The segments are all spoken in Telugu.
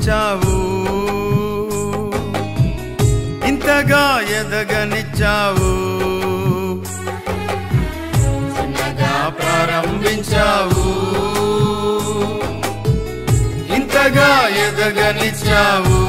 ప్రారంభించావు ఇంతగా ఎదగనిచ్చావు చిన్నగా ప్రారంభించావు ఇంతగా ఎదగనిచ్చావు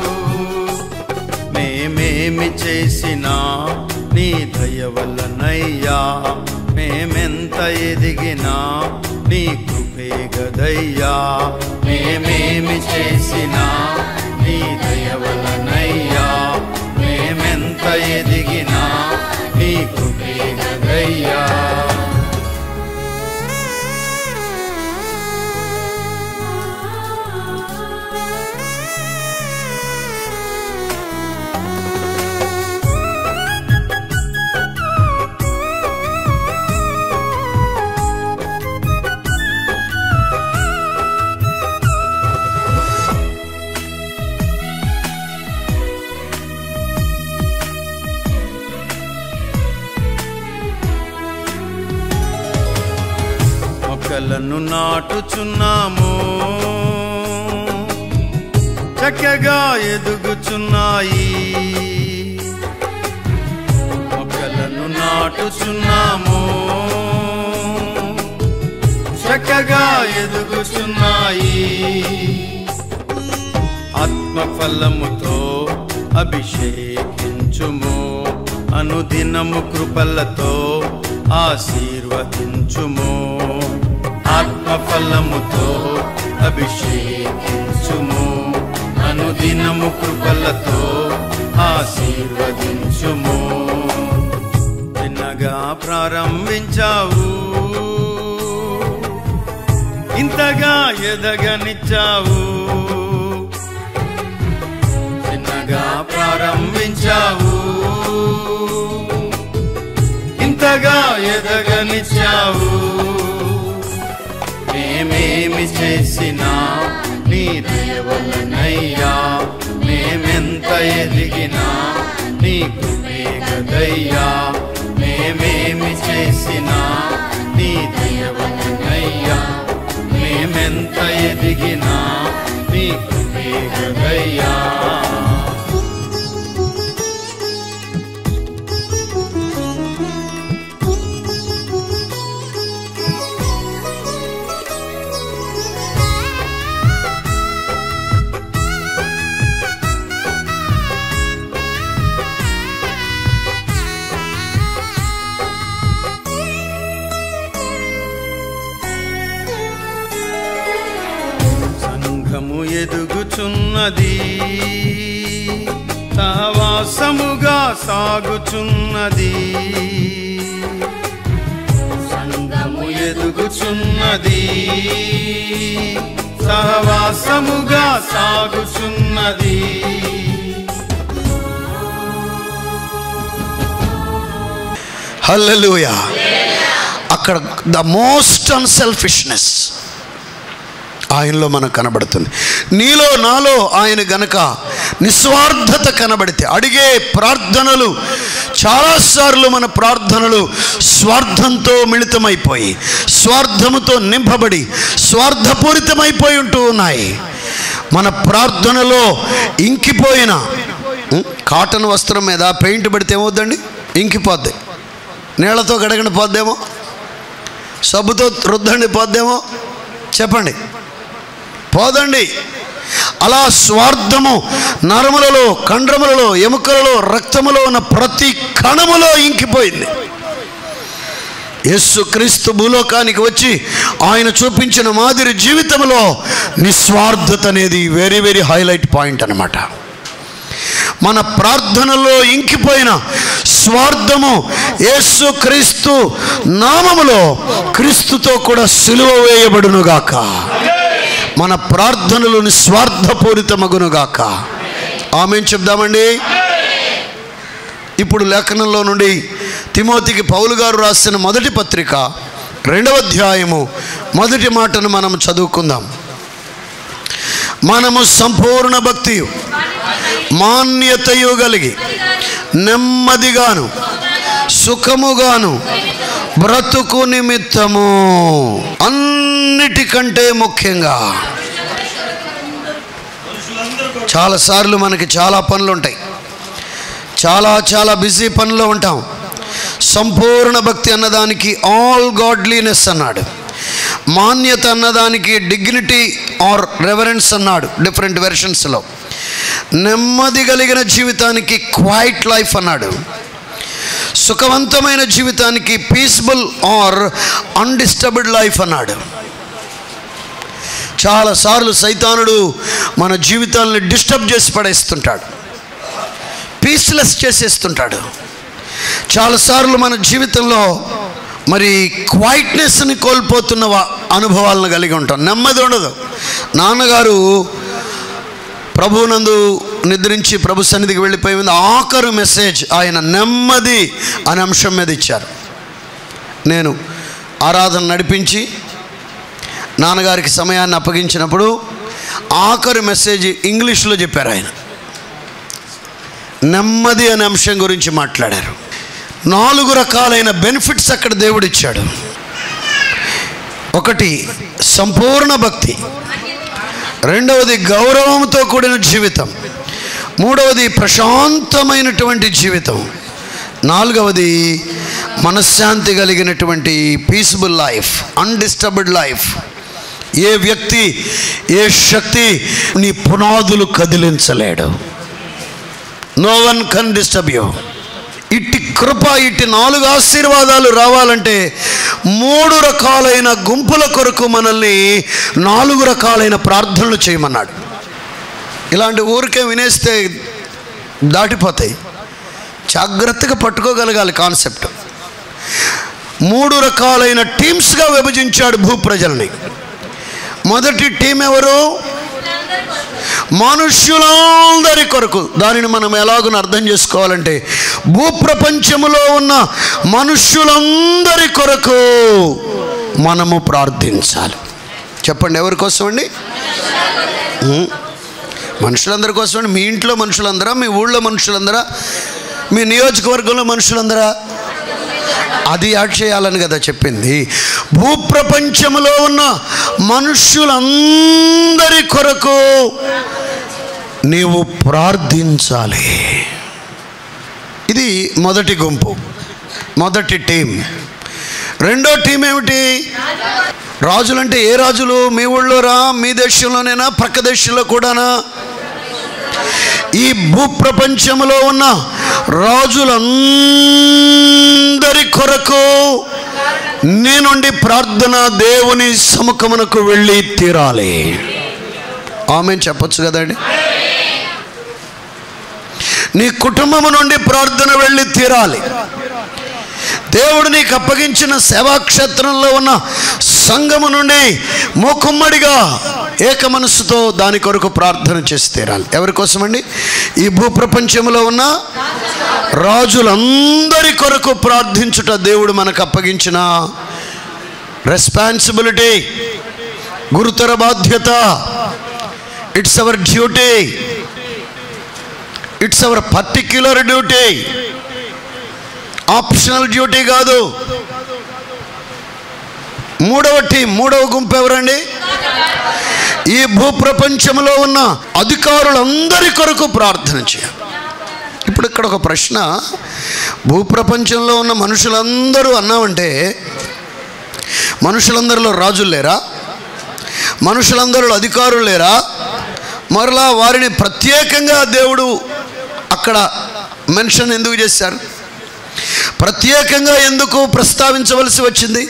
మేమేమి చేసినా నీ దయ వల్లనయ్యా మేమెంత ఎదిగినా నీ కృపే గదయ్యా మేమేమి చేసినా నీ దయ వల్లనయ్యా మేమెంత ఎదిగినా నీ కృపే గదయ్యా మొక్కలను నాటుచున్నాము చక్కగా ఎదుగుచున్నాయి మొక్కలను నాటుచున్నాము చక్కగా ఎదుగుచున్నాయి ఆత్మఫలముతో అభిషేకించుము అనుదినము కృపలతో ఆశీర్వదించుము ఆత్మఫలముతో అభిషేకించుము అనుదినము కృపలతో ఆశీర్వదించుము చిన్నగా ప్రారంభించావు ఇంతగా ఎదగనిచ్చావు చిన్నగా ప్రారంభించావు ఇంతగా ఎదగనిచ్చావు మేమేమి చేసినా నీ దేవలనయ్యా మేమెంత ఎదిగినా నీ కృపే గదయ్యా మేమేమి చేసినా నీ దేవలనయ్యా మేమెంత ఎదిగినా నీ కృపే గదయ్యా సంఘము ఎదుగుచున్నది సహవాసముగా సాగుచున్నది సంఘము ఎదుగుచున్నది సహవాసముగా సాగుచున్నది హల్లెలూయా అక్కడ ద మోస్ట్ అన్సెల్ఫిష్నెస్ ఆయనలో మనకు కనబడుతుంది నీలో నాలో ఆయన గనక నిస్వార్థత కనబడితే అడిగే ప్రార్థనలు చాలాసార్లు మన ప్రార్థనలు స్వార్థంతో మిళితమైపోయి స్వార్థముతో నింపబడి స్వార్థపూరితమైపోయి ఉంటూ ఉన్నాయి మన ప్రార్థనలో ఇంకిపోయిన ఉం, కాటన్ వస్త్రం మీద పెయింట్ పడితే ఏమవుద్దండి ఇంకిపోద్ది నీళ్లతో గడగండి పోద్దేమో సబ్బుతో రుద్దండి పోద్దేమో చెప్పండి పోదండి అలా స్వార్థము నరములలో కండ్రములలో ఎముకలలో రక్తములో ఉన్న ప్రతి కణములో ఇంకిపోయింది యేసుక్రీస్తు భూలోకానికి వచ్చి ఆయన చూపించిన మాదిరి జీవితంలో నిస్వార్థత అనేది వెరీ వెరీ హైలైట్ పాయింట్ అన్నమాట మన ప్రార్థనలో ఇంకిపోయిన స్వార్థము యేసు క్రీస్తు నామములో క్రీస్తుతో కూడా సిలువ వేయబడునుగాక మన ప్రార్థనలు నిస్వార్థపూరితమగునుగాక ఆమె చెప్దామండి ఇప్పుడు లేఖనంలో నుండి తిమోతికి పౌలు గారు రాసిన మొదటి పత్రిక రెండవ అధ్యాయము మొదటి మాటను మనం చదువుకుందాం మనము సంపూర్ణ భక్తి మాన్యతయు కలిగి నెమ్మదిగాను సుఖముగాను బ్రతుకు నిమిత్తము అన్నిటికంటే ముఖ్యంగా చాలాసార్లు మనకి చాలా పనులు ఉంటాయి చాలా చాలా బిజీ పనుల్లో ఉంటాం సంపూర్ణ భక్తి అన్నదానికి ఆల్ గాడ్లీనెస్ అన్నాడు మాన్యత అన్నదానికి డిగ్నిటీ ఆర్ రెవరెన్స్ అన్నాడు డిఫరెంట్ వెర్షన్స్లో నెమ్మది కలిగిన జీవితానికి క్వైట్ లైఫ్ అన్నాడు సుఖవంతమైన జీవితానికి పీస్ఫుల్ ఆర్ అన్డిస్టర్బ్డ్ లైఫ్ అన్నాడు చాలాసార్లు సైతానుడు మన జీవితాలని డిస్టర్బ్ చేసి పడేస్తుంటాడు పీస్లెస్ చేసేస్తుంటాడు చాలాసార్లు మన జీవితంలో మరి క్వైట్నెస్ని కోల్పోతున్న వా- అనుభవాలను కలిగి ఉంటాం నెమ్మది ఉండదు నాన్నగారు ప్రభునందు నిద్రించి ప్రభు సన్నిధికి వెళ్ళిపోయి ఉంది ఆఖరు మెసేజ్ ఆయన నెమ్మది అనే అంశం మీద ఇచ్చారు నేను ఆరాధన నడిపించి నాన్నగారికి సమయాన్ని అప్పగించినప్పుడు ఆఖరి మెసేజ్ ఇంగ్లీష్లో చెప్పారు ఆయన నెమ్మది అనే అంశం గురించి మాట్లాడారు నాలుగు రకాలైన బెనిఫిట్స్ అక్కడ దేవుడు ఇచ్చాడు ఒకటి సంపూర్ణ భక్తి రెండవది గౌరవంతో కూడిన జీవితం మూడవది ప్రశాంతమైనటువంటి జీవితం నాలుగవది మనశ్శాంతి కలిగినటువంటి పీస్ఫుల్ లైఫ్ అన్డిస్టర్బ్డ్ లైఫ్ ఏ వ్యక్తి ఏ శక్తి నీ పునాదులు కదిలించలేడు no one can disturb you ఇట్టి కృప ఇట్టి నాలుగు ఆశీర్వాదాలు రావాలంటే మూడు రకాలైన గుంపుల కొరకు మనల్ని నాలుగు రకాలైన ప్రార్థనలు చేయమన్నాడు ఇలాంటి ఊరికే వినేస్తే దాటిపోతాయి జాగ్రత్తగా పట్టుకోగలగాలి కాన్సెప్ట్ మూడు రకాలైన టీమ్స్గా విభజించాడు భూప్రజల్ని మొదటి టీం ఎవరు మనుష్యులందరి కొరకు దానిని మనం ఎలాగో అర్థం చేసుకోవాలంటే భూప్రపంచములో ఉన్న మనుష్యులందరి కొరకు మనము ప్రార్థించాలి చెప్పండి ఎవరి కోసం అండి ఉం. మనుషులందరి కోసం అండి మీ ఇంట్లో మనుషులందరా మీ ఊళ్ళో మనుషులందరా మీ నియోజకవర్గంలో మనుషులందరా అది యాడ్ చేయాలని కదా చెప్పింది భూప్రపంచములో ఉన్న మనుష్యులందరి కొరకు నీవు ప్రార్థించాలి ఇది మొదటి గుంపు మొదటి టీం రెండో టీం ఏమిటి రాజులంటే ఏ రాజులు మీ ఊళ్ళోరా మీ దేశంలోనేనా ప్రక్క దేశంలో కూడానా ఈ భూప్రపంచంలో ఉన్న రాజులందరి కొరకు నేనుండి ప్రార్థన దేవుని సముఖమునకు వెళ్ళి తీరాలి ఆమె చెప్పొచ్చు కదండి నీ కుటుంబము నుండి ప్రార్థన వెళ్ళి తీరాలి దేవుడు నీకు అప్పగించిన సేవాక్షేత్రంలో ఉన్న సంఘము నుండి మూకుమ్మడిగా ఏక మనస్సుతో దాని కొరకు ప్రార్థన చేసి తీరాలి ఎవరి కోసమండి ఈ భూప్రపంచంలో ఉన్న రాజులందరి కొరకు ప్రార్థించుట దేవుడు మనకు అప్పగించిన రెస్పాన్సిబిలిటీ గురుతర బాధ్యత it's our duty it's our particular duty optional duty కాదు మూడవ టీం మూడవ గుంపు ఎవరండి ఈ భూప్రపంచంలో ఉన్న అధికారులందరి కొరకు ప్రార్థన చేయాలి ఇప్పుడు ఇక్కడ ఒక ప్రశ్న భూప్రపంచంలో ఉన్న మనుషులందరూ అన్నామంటే మనుషులందరిలో రాజులు లేరా మనుషులందరిలో అధికారులు లేరా మరలా వారిని ప్రత్యేకంగా దేవుడు అక్కడ మెన్షన్ ఎందుకు చేశారు ప్రత్యేకంగా ఎందుకు ప్రస్తావించవలసి వచ్చింది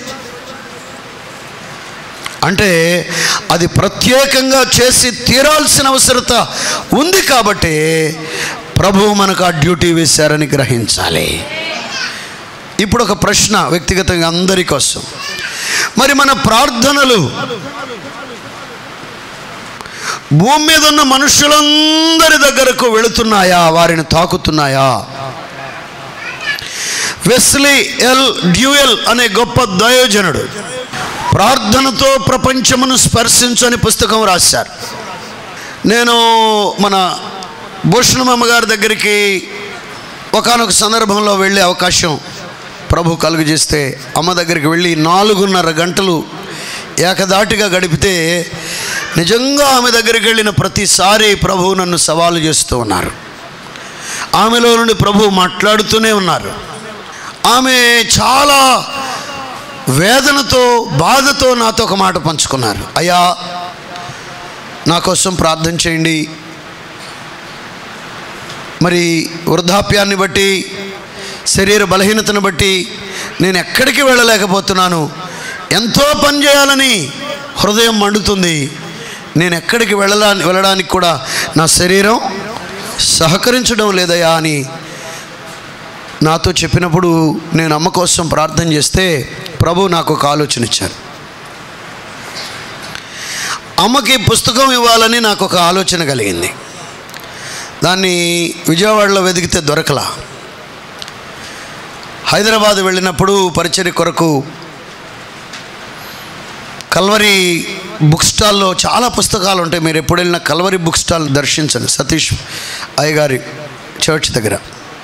అంటే అది ప్రత్యేకంగా చేసి తీరాల్సిన అవసరత ఉంది కాబట్టి ప్రభువు మనకు ఆ డ్యూటీ వేశారని గ్రహించాలి ఇప్పుడు ఒక ప్రశ్న వ్యక్తిగతంగా అందరి కోసం మరి మన ప్రార్థనలు భూమి మీద ఉన్న మనుషులందరి దగ్గరకు వెళుతున్నాయా వారిని తాకుతున్నాయా వెస్లీ ఎల్ డ్యూయల్ అనే గొప్ప దయోజనుడు ప్రార్థనతో ప్రపంచమును స్పర్శించని పుస్తకం రాశారు నేను మన భూషణమ్మ గారి దగ్గరికి ఒకానొక సందర్భంలో వెళ్ళే అవకాశం ప్రభు కలుగజేస్తే అమ్మ దగ్గరికి వెళ్ళి నాలుగున్నర గంటలు ఏకదాటిగా గడిపితే నిజంగా ఆమె దగ్గరికి వెళ్ళిన ప్రతిసారి ప్రభువు నన్ను సవాలు చేస్తూ ఉన్నారు ఆమెలో నుండి ప్రభు మాట్లాడుతూనే ఉన్నారు ఆమె చాలా వేదనతో బాధతో నాతో ఒక మాట పంచుకున్నారు అయ్యా నా కోసం ప్రార్థన చేయండి మరి వృద్ధాప్యాన్ని బట్టి శరీర బలహీనతను బట్టి నేను ఎక్కడికి వెళ్ళలేకపోతున్నాను ఎంతో పని చేయాలని హృదయం మండుతుంది నేను ఎక్కడికి వెళ్ళడా వెళ్ళడానికి కూడా నా శరీరం సహకరించడం లేదయా అని నాతో చెప్పినప్పుడు నేను అమ్మ కోసం ప్రార్థన చేస్తే ప్రభు నాకు ఒక ఆలోచన ఇచ్చారు అమ్మకి పుస్తకం ఇవ్వాలని నాకు ఒక ఆలోచన కలిగింది దాన్ని విజయవాడలో వెతికితే దొరకలా హైదరాబాద్ వెళ్ళినప్పుడు పరిచర్య కొరకు కల్వరి బుక్ స్టాల్లో చాలా పుస్తకాలు ఉంటాయి మీరు ఎప్పుడు వెళ్ళినా కల్వరి బుక్ స్టాల్ దర్శించండి సతీష్ అయ్యగారి చర్చ్ దగ్గర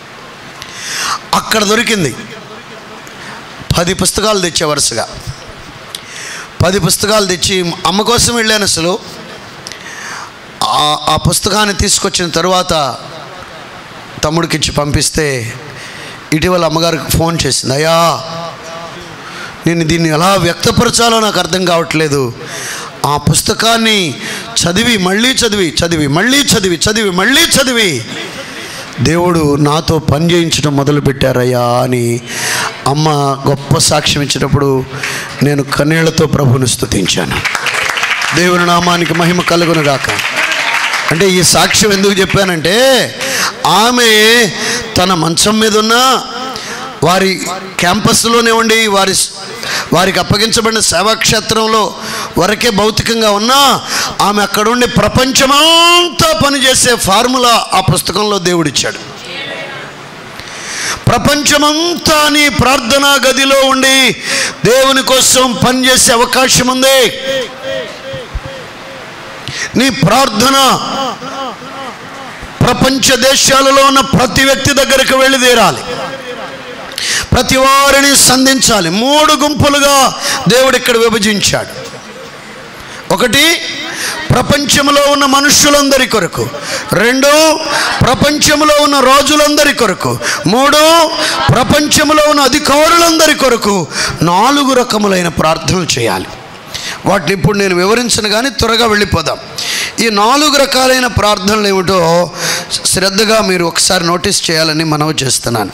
అక్కడ దొరికింది పది పుస్తకాలు తెచ్చే వరుసగా పది పుస్తకాలు తెచ్చి అమ్మ కోసం వెళ్ళాను అసలు ఆ- ఆ పుస్తకాన్ని తీసుకొచ్చిన తరువాత తమ్ముడికి ఇచ్చి పంపిస్తే ఇటీవల అమ్మగారికి ఫోన్ చేసింది అయ్యా నేను దీన్ని ఎలా వ్యక్తపరచాలో నాకు అర్థం కావట్లేదు ఆ పుస్తకాన్ని చదివి మళ్ళీ చదివి చదివి మళ్ళీ చదివి చదివి మళ్ళీ చదివి దేవుడు నాతో పని చేయించడం మొదలుపెట్టారయ్యా అని అమ్మ గొప్ప సాక్ష్యం ఇచ్చినప్పుడు నేను కన్నీళ్లతో ప్రభుని స్తుతించాను దేవుని నామానికి మహిమ కలుగును గాక అంటే ఈ సాక్ష్యం ఎందుకు చెప్పానంటే ఆమె తన మంచం మీద ఉన్న వారి క్యాంపస్లోనే ఉండి వారి వారికి అప్పగించబడిన సేవాక్షేత్రంలో వరకే భౌతికంగా ఉన్నా ఆమె అక్కడుండి ప్రపంచమంతా పనిచేసే ఫార్ములా ఆ పుస్తకంలో దేవుడిచ్చాడు ప్రపంచమంతా నీ ప్రార్థనా గదిలో ఉండి దేవుని కోసం పనిచేసే అవకాశం ఉంది నీ ప్రార్థన ప్రపంచ దేశాలలో ఉన్న ప్రతి వ్యక్తి దగ్గరికి వెళ్ళి తీరాలి ప్రతి వారిని సంధించాలి మూడు గుంపులుగా దేవుడు ఇక్కడ విభజించాడు ఒకటి ప్రపంచంలో ఉన్న మనుష్యులందరి కొరకు రెండు ప్రపంచంలో ఉన్న రాజులందరి కొరకు మూడు ప్రపంచంలో ఉన్న అధికారులందరి కొరకు నాలుగు రకములైన ప్రార్థనలు చేయాలి వాటిని ఇప్పుడు నేను వివరించను కానీ త్వరగా వెళ్ళిపోదాం ఈ నాలుగు రకాలైన ప్రార్థనలు ఏమిటో శ్రద్ధగా మీరు ఒకసారి నోటీస్ చేయాలని మనవి చేస్తున్నాను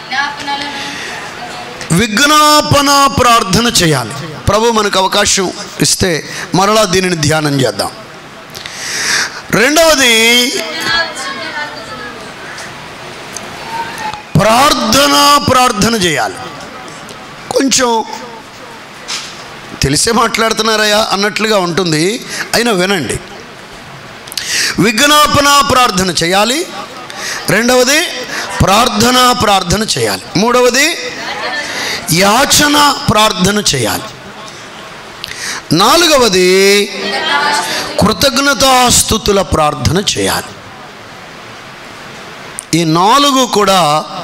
విజ్ఞాపన ప్రార్థన చేయాలి ప్రభు మనకు అవకాశం ఇస్తే మరలా దీనిని ధ్యానం చేద్దాం రెండవది ప్రార్థన ప్రార్థన చేయాలి కొంచెం తెలిసే మాట్లాడుతున్నారయ్యా అన్నట్లుగా ఉంటుంది అయినా వినండి విజ్ఞాపన ప్రార్థన చేయాలి రెండవది ప్రార్థన ప్రార్థన చేయాలి మూడవది యాచన ప్రార్థన చేయాలి నాలుగవది కృతజ్ఞతాస్థుతుల ప్రార్థన చేయాలి ఈ నాలుగు కూడా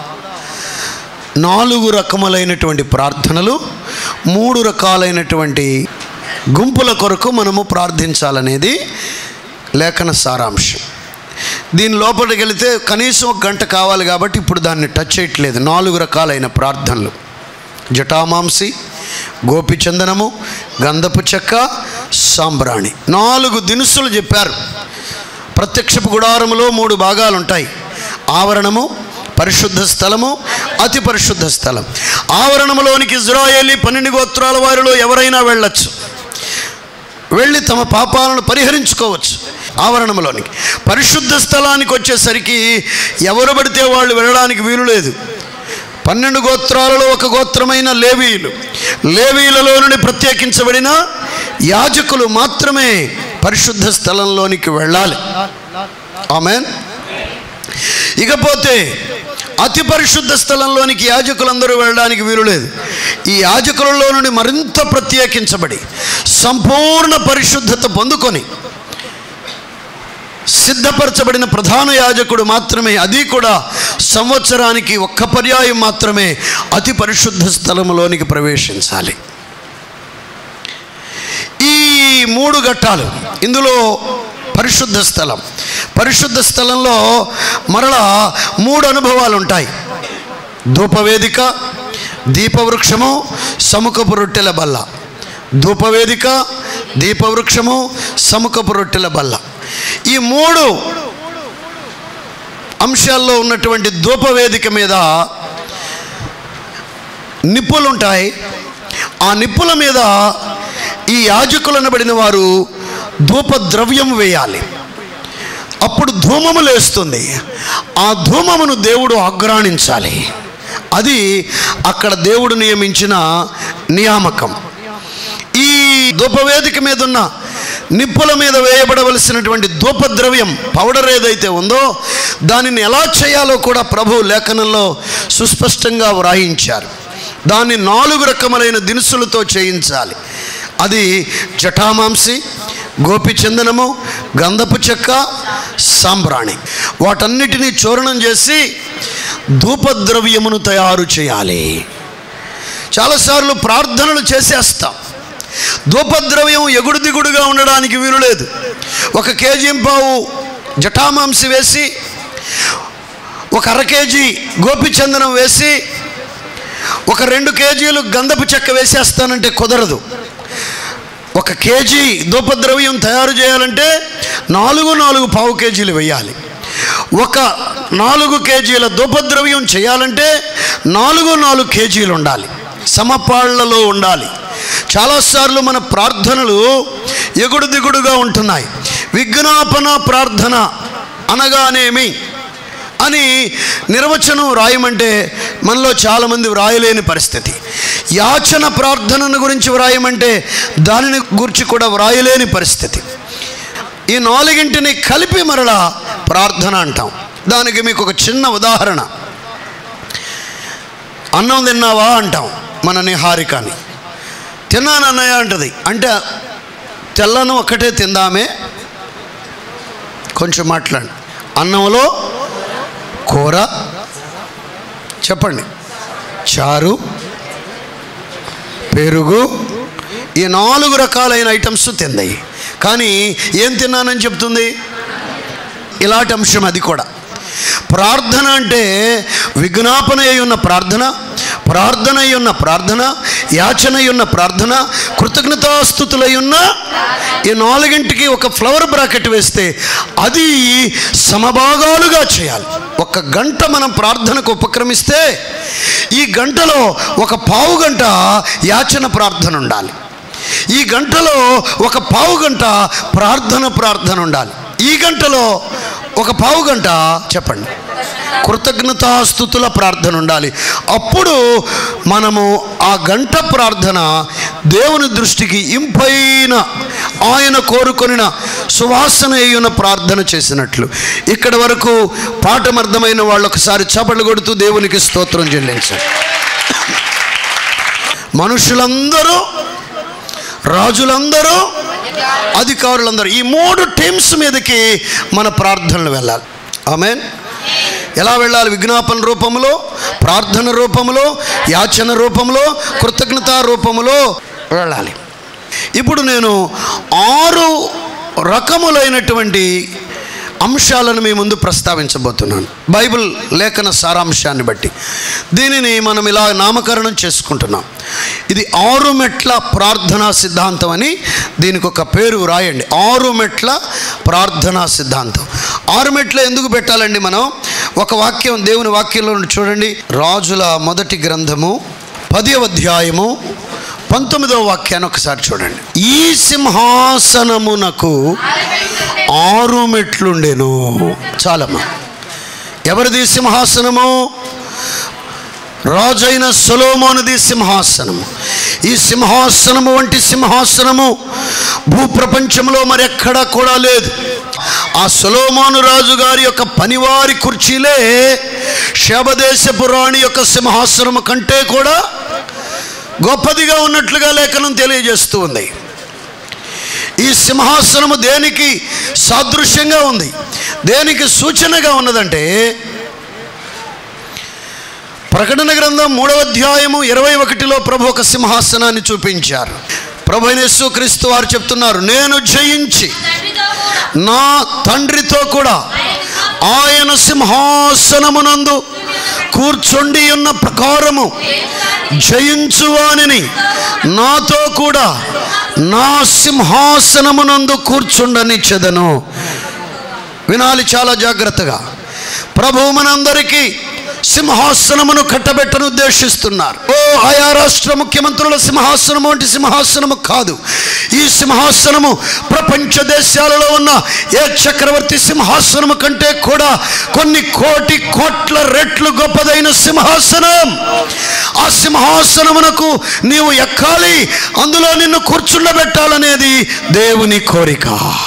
నాలుగు రకములైనటువంటి ప్రార్థనలు మూడు రకాలైనటువంటి గుంపుల కొరకు మనము ప్రార్థించాలనేది లేఖన సారాంశం దీని లోపలికి వెళితే కనీసం ఒక గంట కావాలి కాబట్టి ఇప్పుడు దాన్ని టచ్ చేయట్లేదు నాలుగు రకాలైన ప్రార్థనలు జటామాంసి గోపిచందనము గంధపు చెక్క సాంబ్రాణి నాలుగు దినుసులు చెప్పారు ప్రత్యక్షపు గుడారములో మూడు భాగాలు ఉంటాయి ఆవరణము పరిశుద్ధ స్థలము అతి పరిశుద్ధ స్థలం ఆవరణములోనికి ఇజ్రాయేలీ పన్నెండు గోత్రాల వారిలో ఎవరైనా వెళ్ళొచ్చు వెళ్ళి తమ పాపాలను పరిహరించుకోవచ్చు ఆవరణంలోనికి పరిశుద్ధ స్థలానికి వచ్చేసరికి ఎవరు పడితే వాళ్ళు వెళ్ళడానికి వీలు లేదు పన్నెండు గోత్రాలలో ఒక గోత్రమైన లేవీయులు లేవీయులలో నుండి ప్రత్యేకించబడిన యాజకులు మాత్రమే పరిశుద్ధ స్థలంలోనికి వెళ్ళాలి ఆమెన్ ఇకపోతే అతి పరిశుద్ధ స్థలంలోనికి యాజకులందరూ వెళ్ళడానికి వీలు లేదు ఈ యాజకులలో నుండి మరింత ప్రత్యేకించబడి సంపూర్ణ పరిశుద్ధత పొందుకొని సిద్ధపరచబడిన ప్రధాన యాజకుడు మాత్రమే అది కూడా సంవత్సరానికి ఒక్క పర్యాయం మాత్రమే అతి పరిశుద్ధ స్థలములోనికి ప్రవేశించాలి ఈ మూడు ఘట్టాలు ఇందులో పరిశుద్ధ స్థలం పరిశుద్ధ స్థలంలో మరలా మూడు అనుభవాలు ఉంటాయి ధూపవేదిక దీపవృక్షము సముఖపు రొట్టెల బల్ల ధూపవేదిక దీపవృక్షము సముఖపు రొట్టెల బల్ల ఈ మూడు అంశాల్లో ఉన్నటువంటి ధూపవేదిక మీద నిప్పులుంటాయి ఆ నిప్పుల మీద ఈ యాజకులు అనబడిన వారు ధూప ద్రవ్యం వేయాలి అప్పుడు ధూమము లేస్తుంది ఆ ధూమమును దేవుడు ఆగ్రాణించాలి అది అక్కడ దేవుడు నియమించిన నియామకం ఈ ధూపవేదిక మీద ఉన్న నిప్పుల మీద వేయబడవలసినటువంటి ధూపద్రవ్యం పౌడర్ ఏదైతే ఉందో దానిని ఎలా చేయాలో కూడా ప్రభు లేఖనంలో సుస్పష్టంగా వ్రాయించారు దాన్ని నాలుగు రకములైన దినుసులతో చేయించాలి అది జటామాంసి గోపిచందనము గంధపు చెక్క సాంబ్రాణి వాటన్నిటినీ చూర్ణం చేసి ధూపద్రవ్యమును తయారు చేయాలి చాలాసార్లు ప్రార్థనలు చేసేస్తాం ధూపద్రవ్యం ఎగుడు దిగుడుగా ఉండడానికి వీలు లేదు ఒక కేజీ పావు జటామాంసి వేసి ఒక అర కేజీ గోపిచందనం వేసి ఒక రెండు కేజీలు గంధపు చెక్క వేసేస్తానంటే కుదరదు ఒక కేజీ ధూపద్రవ్యం తయారు చేయాలంటే నాలుగు నాలుగు పావు కేజీలు వేయాలి ఒక నాలుగు కేజీల ధూపద్రవ్యం చేయాలంటే నాలుగు నాలుగు కేజీలు ఉండాలి సమపాళ్లలో ఉండాలి చాలాసార్లు మన ప్రార్థనలు ఎగుడు దిగుడుగా ఉంటున్నాయి విజ్ఞాపన ప్రార్థన అనగానేమి అని నిర్వచనం వ్రాయమంటే మనలో చాలామంది వ్రాయలేని పరిస్థితి యాచన ప్రార్థనను గురించి వ్రాయమంటే దానిని గురించి కూడా వ్రాయలేని పరిస్థితి ఈ నాలుగింటిని కలిపి మరలా ప్రార్థన అంటాం దానికి మీకు ఒక చిన్న ఉదాహరణ అన్నం తిన్నావా అంటాం మన నిహారికని తిన్నాను అన్నయ్య అంటది అంటే తెల్లను ఒక్కటే తిందామే కొంచెం మాట్లాడండి అన్నంలో కూర చెప్పండి చారు పెరుగు ఈ నాలుగు రకాలైన ఐటమ్స్ తిందాయి కానీ ఏం తిన్నానని చెప్తుంది ఇలాంటి అంశం అది కూడా ప్రార్థన అంటే విజ్ఞాపన అయి ఉన్న ప్రార్థన ప్రార్థన అయి ఉన్న ప్రార్థన యాచన అయి ఉన్న ప్రార్థన కృతజ్ఞతాస్థుతులై ఉన్న ఈ నాలుగింటికి ఒక ఫ్లవర్ బ్రాకెట్ వేస్తే అది సమభాగాలుగా చేయాలి ఒక గంట మనం ప్రార్థనకు ఉపక్రమిస్తే ఈ గంటలో ఒక పావు గంట యాచన ప్రార్థన ఉండాలి ఈ గంటలో ఒక పావు గంట ప్రార్థన ప్రార్థన ఉండాలి ఈ గంటలో ఒక పావు గంట చెప్పండి కృతజ్ఞతాస్థుతుల ప్రార్థన ఉండాలి అప్పుడు మనము ఆ గంట ప్రార్థన దేవుని దృష్టికి ఇంపైన ఆయన కోరుకొనిన సువాసన అయ్యున్న ప్రార్థన చేసినట్లు ఇక్కడ వరకు పాఠమర్థమైన వాళ్ళు ఒకసారి చపలు కొడుతూ దేవునికి స్తోత్రం చెల్లించారు మనుషులందరూ రాజులందరూ అధికారులందరూ ఈ మూడు టీమ్స్ మీదకి మన ప్రార్థనలు వెళ్ళాలి ఆమెన్ ఎలా వెళ్ళాలి విజ్ఞాపన రూపంలో ప్రార్థన రూపంలో యాచన రూపంలో కృతజ్ఞత రూపంలో వెళ్ళాలి ఇప్పుడు నేను ఆరు రకములైనటువంటి అంశాలను మీ ముందు ప్రస్తావించబోతున్నాను బైబిల్ లేఖన సారాంశాన్ని బట్టి దీనిని మనం ఇలా నామకరణం చేసుకుంటున్నాం ఇది ఆరు మెట్ల ప్రార్థనా సిద్ధాంతం అని దీనికి ఒక పేరు రాయండి ఆరు మెట్ల ప్రార్థనా సిద్ధాంతం ఆరు మెట్లు ఎందుకు పెట్టాలండి మనం ఒక వాక్యం దేవుని వాక్యంలో నుండి చూడండి రాజుల మొదటి గ్రంథము పదివ అధ్యాయము పంతొమ్మిదవ వాక్యాన్ని ఒకసారి చూడండి ఈ సింహాసనమునకు ఆరు మెట్లుండెను చాలమ్మా ఎవరిది సింహాసనము రాజైన సొలోమోనుది సింహాసనము ఈ సింహాసనము వంటి సింహాసనము భూప్రపంచంలో మరెక్కడా కూడా లేదు ఆ సొలోమోను రాజు గారి యొక్క పనివారి కుర్చీలే శబదేశపు రాణి యొక్క సింహాసనము కంటే కూడా గొప్పదిగా ఉన్నట్లుగా లేఖనం తెలియజేస్తూ ఉంది ఈ సింహాసనము దేనికి సాదృశ్యంగా ఉంది దేనికి సూచనగా ఉన్నదంటే ప్రకటన గ్రంథం మూడవ అధ్యాయము ఇరవై ఒకటిలో ప్రభు ఒక సింహాసనాన్ని చూపించారు ప్రభు యేసు క్రీస్తు వారు చెప్తున్నారు నేను జయించి తండ్రితో కూడా నా తండ్రితో కూడా ఆయన సింహాసనమునందు కూర్చుండి ఉన్న ప్రకారము జయించువానిని నాతో కూడా నా సింహాసనమునందు కూర్చుండని చెదను వినాలి చాలా జాగ్రత్తగా ప్రభు మనందరికీ సింహాసనమును కట్టబెట్టను ఉద్దేశిస్తున్నారు ఓ ఆయా రాష్ట్ర ముఖ్యమంత్రుల సింహాసనం వంటి సింహాసనము కాదు ఈ సింహాసనము ప్రపంచ దేశాలలో ఉన్న ఏ చక్రవర్తి సింహాసనము కంటే కూడా కొన్ని కోటి కోట్ల రెట్లు గొప్పదైన సింహాసనం ఆ సింహాసనమునకు నీవు ఎక్కాలి అందులో నిన్ను కూర్చుండబెట్టాలనేది దేవుని కోరిక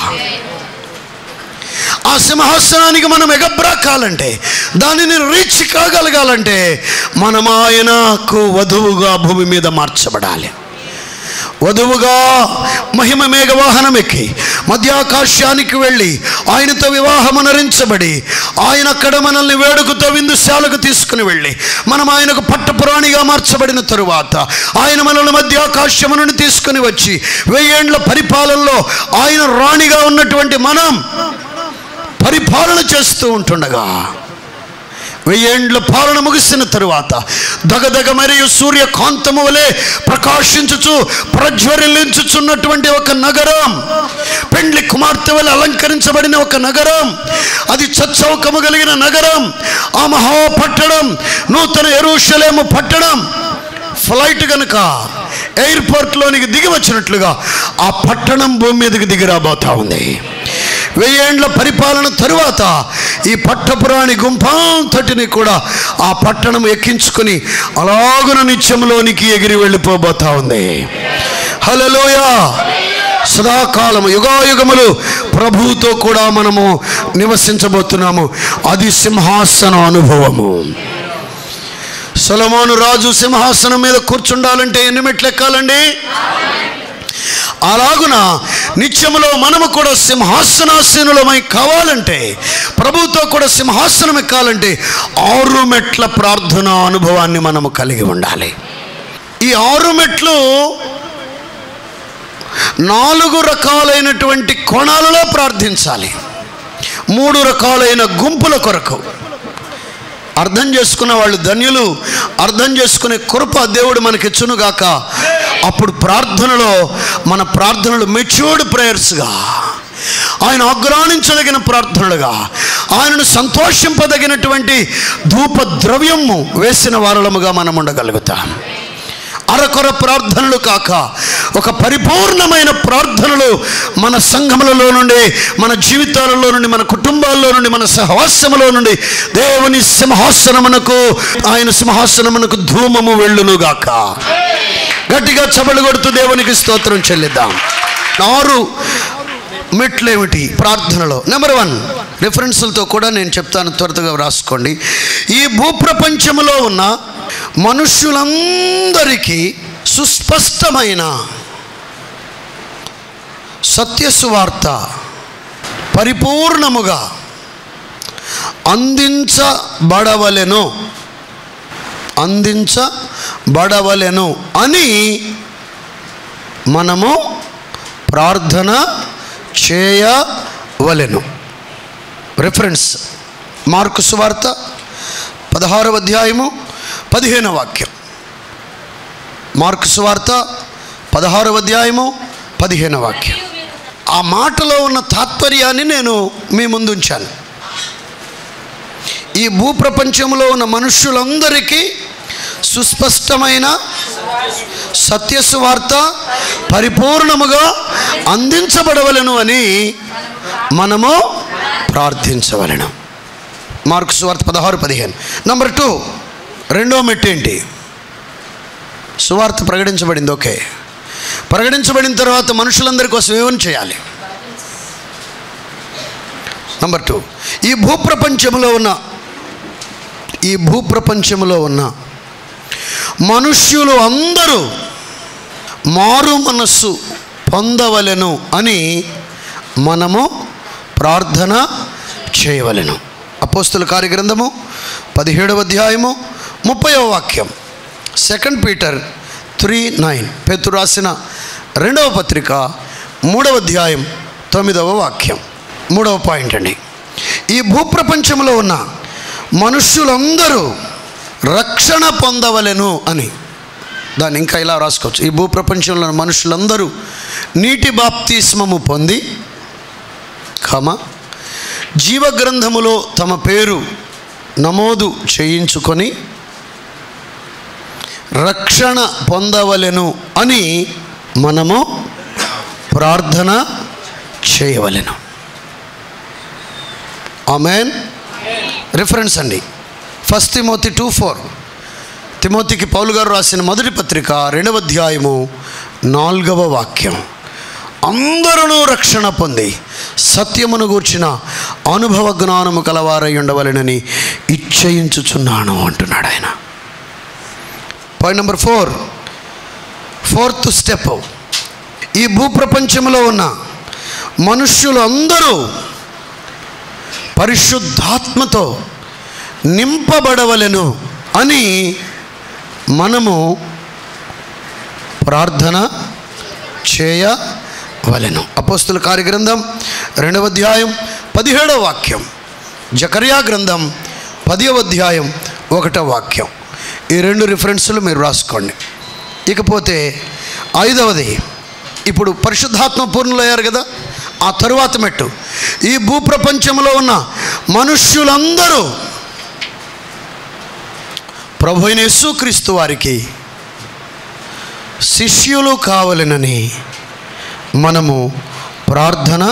ఆ సింహాసనానికి మనం ఎగబ్రాకాలంటే దానిని రీచ్ కాగలగాలంటే మనం ఆయనకు వధువుగా భూమి మీద మార్చబడాలి వధువుగా మహిమ మేఘవాహనం ఎక్కి మధ్యాకాశానికి వెళ్ళి ఆయనతో వివాహమనరించబడి ఆయన అక్కడ మనల్ని వేడుకతో విందుశాలకు తీసుకుని వెళ్ళి మనం ఆయనకు పట్టపురాణిగా మార్చబడిన తరువాత ఆయన మనల్ని మధ్యాకాశము నుండి తీసుకుని వచ్చి వెయ్యేండ్ల పరిపాలనలో ఆయన రాణిగా ఉన్నటువంటి మనం పరిపాలన చేస్తూ ఉంటుండగా వెయ్యేండ్ల పాలన ముగిసిన తరువాత దగదగ మరియు సూర్యకాంతము వలె ప్రకాశించుచు ప్రజ్వరిల్లించుచున్నటువంటి ఒక నగరం పెండ్లి కుమార్తె వలె అలంకరించబడిన ఒక నగరం అది చచ్చౌకము కలిగిన నగరం ఆ మహాపట్టణం నూతన ఎరుషలేము పట్టణం ఫ్లైట్ కనుక ఎయిర్పోర్ట్లోనికి దిగి వచ్చినట్లుగా ఆ పట్టణం భూమి మీదకి దిగి రాబోతా ఉంది వెయ్యేండ్ల పరిపాలన తరువాత ఈ పట్టపురాణి గుంపంతటిని కూడా ఆ పట్టణం ఎక్కించుకుని అలాగున నిత్యంలోనికి ఎగిరి వెళ్ళిపోబోతా ఉంది హలలోయ సదాకాలము యుగాయుగములు ప్రభువుతో కూడా మనము నివసించబోతున్నాము అది సింహాసన అనుభవము సొలమోను రాజు సింహాసనం మీద కూర్చుండాలంటే ఎన్ని మెట్లు ఎక్కాలండి అలాగున నిత్యములో మనము కూడా సింహాసనాసీనులమై కావాలంటే ప్రభుతో కూడా సింహాసనం ఎక్కాలంటే ఆరు మెట్ల ప్రార్థన అనుభవాన్ని మనము కలిగి ఉండాలి ఈ ఆరు మెట్లు నాలుగు రకాలైనటువంటి కోణాలలో ప్రార్థించాలి మూడు రకాలైన గుంపుల కొరకు అర్థం చేసుకున్న వాళ్ళు ధన్యులు అర్థం చేసుకునే కృప దేవుడు మనకిచ్చునుగాక అప్పుడు ప్రార్థనలో మన ప్రార్థనలు మెచ్యూర్డ్ ప్రేయర్స్గా ఆయన అగ్రాణించదగిన ప్రార్థనలుగా ఆయనను సంతోషింపదగినటువంటి ధూప ద్రవ్యము వేసిన వారలముగా మనం ఉండగలుగుతాం అరకొర ప్రార్థనలు కాక ఒక పరిపూర్ణమైన ప్రార్థనలు మన సంఘములలో నుండి మన జీవితాలలో నుండి మన కుటుంబాల్లో నుండి మన సహవాసములో నుండి దేవుని సింహాసనమునకు ఆయన సింహాసనమునకు ధూమము వెళ్ళునుగాక గట్టిగా చబలు కొడుతూ దేవునికి స్తోత్రం చెల్లిద్దాం ఆరు మెట్లేమిటి ప్రార్థనలో నెంబర్ వన్ రిఫరెన్సులతో కూడా నేను చెప్తాను త్వరతగా రాసుకోండి ఈ భూప్రపంచములో ఉన్న మనుష్యులందరికీ సుస్పష్టమైన సత్యసువార్త పరిపూర్ణముగా అందించబడవలెను అందించబడవలెను అని మనము ప్రార్థన చేయవలెను రిఫరెన్స్ మార్కు సువార్త పదహారవ అధ్యాయము పదిహేనవ వాక్యం మార్కు సువార్త పదహారవ అధ్యాయము పదిహేనవ వాక్యం ఆ మాటలో ఉన్న తాత్పర్యాన్ని నేను మీ ముందు ఉంచాను ఈ భూప్రపంచంలో ఉన్న మనుష్యులందరికీ సుస్పష్టమైన సత్యసువార్త పరిపూర్ణముగా అందించబడవలను అని మనము ప్రార్థించవలను మార్కు సువార్త పదహారు పదిహేను నంబర్ టూ రెండో మెట్టు ఏంటి సువార్త ప్రకటించబడింది ఓకే ప్రకటించబడిన తర్వాత మనుషులందరి కోసం ఏమని చేయాలి నంబర్ టూ ఈ భూప్రపంచంలో ఉన్న ఈ భూప్రపంచంలో ఉన్న మనుష్యులు అందరూ మారు మనస్సు పొందవలెను అని మనము ప్రార్థన చేయవలెను అపోస్తుల కార్యగ్రంథము పదిహేడవ అధ్యాయము ముప్పైవ వాక్యం సెకండ్ పీటర్ త్రీ నైన్ పేతురు రాసిన రెండవ పత్రిక మూడవ అధ్యాయం తొమ్మిదవ వాక్యం మూడవ పాయింట్ అండి ఈ భూప్రపంచంలో ఉన్న మనుష్యులందరూ రక్షణ పొందవలెను అని దాన్ని ఇంకా ఇలా రాసుకోవచ్చు ఈ భూప్రపంచంలో ఉన్న మనుషులందరూ నీటి బాప్తిస్మము పొంది కమ జీవగ్రంథములో తమ పేరు నమోదు చేయించుకొని రక్షణ పొందవలెను అని మనము ప్రార్థన చేయవలెను ఆమెన్ రిఫరెన్స్ అండి ఫస్ట్ తిమోతి టూ ఫోర్ తిమోతికి పౌలు గారు రాసిన మొదటి పత్రిక రెండవ అధ్యాయము నాలుగవ వాక్యం అందరూ రక్షణ పొంది సత్యమును గూర్చిన అనుభవ జ్ఞానము కలవారై ఉండవలెనని ఇచ్చయించుచున్నాను అంటున్నాడు ఆయన point number four fourth step ఈ భూప్రపంచంలో ఉన్న మనుష్యులు అందరూ పరిశుద్ధాత్మతో నింపబడవలెను అని మనము ప్రార్థన చేయవలెను అపోస్తుల కార్యగ్రంథం రెండవ అధ్యాయం పదిహేడవ వాక్యం జకర్యా గ్రంథం పదివ అధ్యాయం ఒకటో వాక్యం ఈ రెండు రిఫరెన్సులు మీరు రాసుకోండి ఇకపోతే ఐదవది ఇప్పుడు పరిశుద్ధాత్మ పూర్ణులయ్యారు కదా ఆ తరువాత మెట్టు ఈ భూప్రపంచంలో ఉన్న మనుష్యులందరూ ప్రభు అయిన యేసుక్రీస్తు వారికి శిష్యులు కావలెనని మనము ప్రార్థన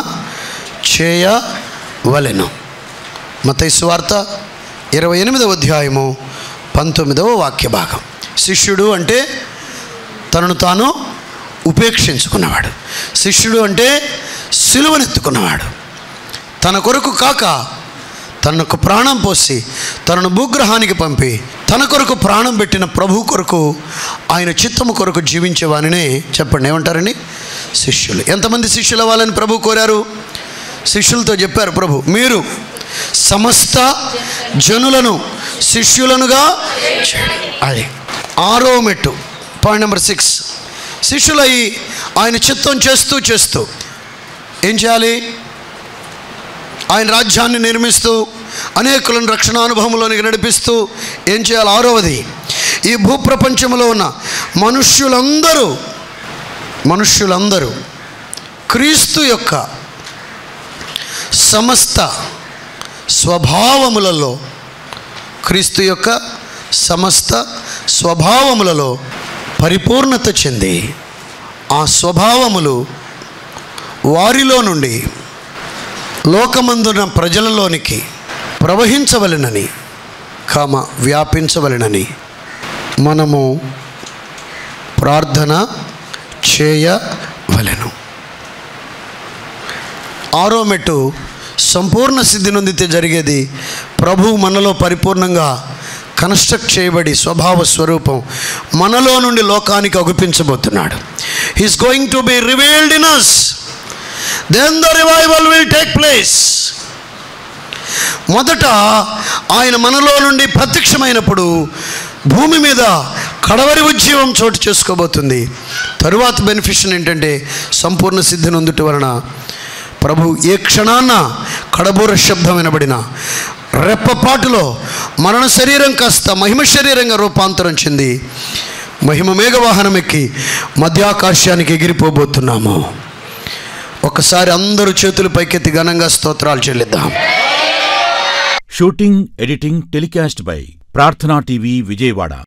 చేయవలెను మతయి వార్త ఇరవై ఎనిమిదవ అధ్యాయము పంతొమ్మిదవ వాక్య భాగం శిష్యుడు అంటే తనను తాను ఉపేక్షించుకున్నవాడు శిష్యుడు అంటే సిలువనెత్తుకున్నవాడు తన కొరకు కాక తనకు ప్రాణం పోసి తనను భూగ్రహానికి పంపి తన కొరకు ప్రాణం పెట్టిన ప్రభు కొరకు ఆయన చిత్తము కొరకు జీవించేవానినే చెప్పండి ఏమంటారండి శిష్యులు ఎంతమంది శిష్యులు అవ్వాలని ప్రభు కోరారు శిష్యులతో చెప్పారు ప్రభు మీరు సమస్త జనులను శిష్యులనుగా చేయండి. అది ఆరో మెట్టు పాయింట్ నెంబర్ సిక్స్ శిష్యులై ఆయన చిత్తం చేస్తూ చేస్తూ ఏం చేయాలి ఆయన రాజ్యాన్ని నిర్మిస్తూ అనేకులను రక్షణ అనుభవంలోనికి నడిపిస్తూ ఏం చేయాలి ఆరవది ఈ భూప్రపంచంలో ఉన్న మనుష్యులందరూ మనుష్యులందరూ క్రీస్తు యొక్క సమస్త స్వభావములలో క్రీస్తు యొక్క సమస్త స్వభావములలో పరిపూర్ణత చెంది ఆ స్వభావములు వారిలో నుండి లోకమందున ప్రజలలోనికి ప్రవహించవలెనని కామ వ్యాపించవలెనని మనము ప్రార్థన చేయవలెను ఆరో మెట్టు సంపూర్ణ సిద్ధి నొందితే జరిగేది ప్రభు మనలో పరిపూర్ణంగా కన్స్ట్రక్ట్ చేయబడి స్వభావ స్వరూపం మనలో నుండి లోకానికి అగుపించబోతున్నాడు he's going to be revealed in us then the revival will take place మొదట ఆయన మనలో నుండి ప్రత్యక్షమైనప్పుడు భూమి మీద కడవరి ఉద్యమం చోటు చేసుకోబోతుంది తరువాత బెనిఫిషన్ ఏంటంటే సంపూర్ణ సిద్ధి నొందుట వలన ప్రభు ఏ క్షణాన్న కడబూర శబ్దం వినబడిన రెప్పపాటులో మరణ శరీరం కాస్త మహిమ శరీరంగా రూపాంతరం చెంది మహిమ మేఘవాహనం ఎక్కి మధ్యాకాశానికి ఎగిరిపోబోతున్నాము ఒకసారి అందరూ చేతులు పైకెత్తి ఘనంగా స్తోత్రాలు చెల్లిద్దాం shooting editing telecast by Prarthana TV Vijayawada